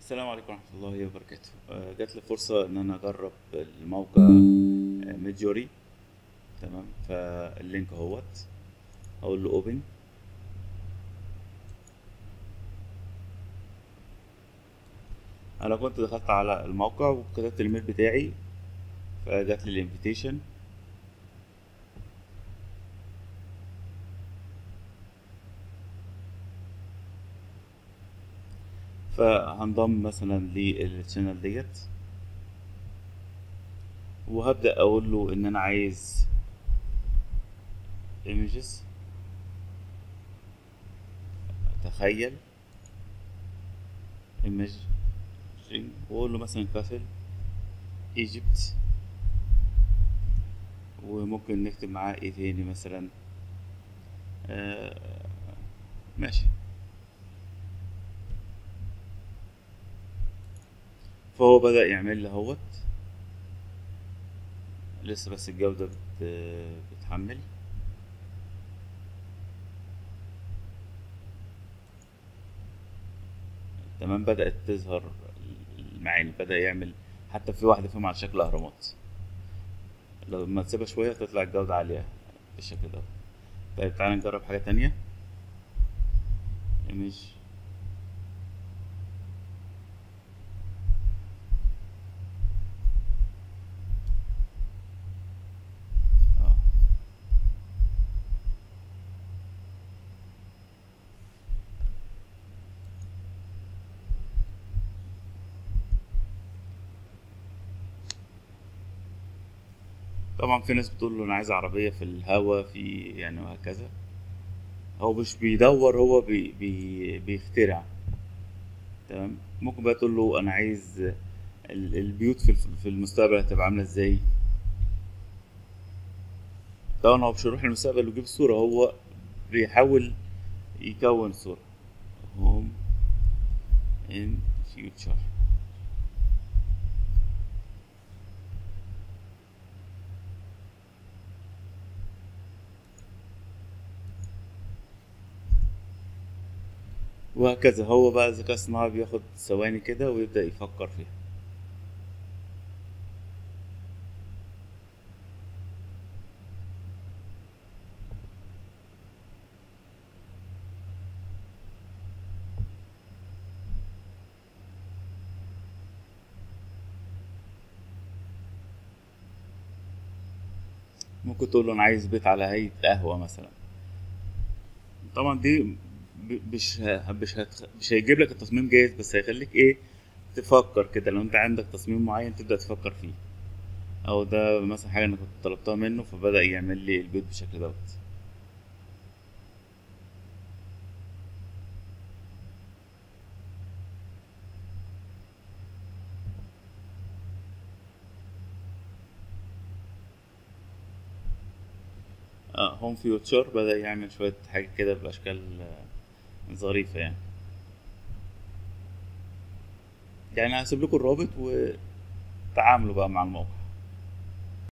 السلام عليكم ورحمة الله وبركاته آه، جات لي فرصة إن أنا أجرب الموقع ميدجوري تمام فاللينك اهوت أقول له أوبن أنا كنت دخلت على الموقع وكتبت الميل بتاعي فجات لي الانفيتيشن فهنضم مثلا للشانل ديت وهبدأ أقول له إن أنا عايز images تخيل imaging وأقول له مثلا كاسل ايجيبت وممكن نكتب معاه ايه تاني مثلا آه ماشي فهو بدأ يعمل لي اهوت لسه بس الجودة بت... بتحمل تمام بدأت تظهر المعاني بدأ يعمل حتى في واحدة فيهم على شكل أهرامات لما تسيبها شوية تطلع الجودة عالية بالشكل ده طيب تعالى نجرب حاجة تانية ايمج اه طبعا في ناس بتقول له انا عايز عربية في الهوا في يعني وهكذا هو مش بيدور هو بي بي بيخترع تمام ممكن بقى تقول له انا عايز ال- البيوت في الف- في المستقبل هتبقى عاملة ازاي طبعا هو مش هيروح للمستقبل ويجيب الصورة هو بيحاول يكون صورة home in future وهكذا هو بقى الذكاء الصناعي بياخد ثواني كده ويبدأ يفكر فيها ممكن تقول له انا عايز بيت على هيئة قهوة مثلا طبعا دي ب- مش ه- مش هتخ... مش هيجيب لك التصميم جاهز بس هيخليك ايه تفكر كده لو انت عندك تصميم معين تبدأ تفكر فيه او ده مثلا حاجة انا كنت طلبتها منه فبدأ يعمل لي البيت بالشكل دوت هوم فيوتشر بدأ يعمل شوية حاجات كده بأشكال آه، ظريفة يعني يعني هسيب لكم الرابط وتعاملوا بقى مع الموقع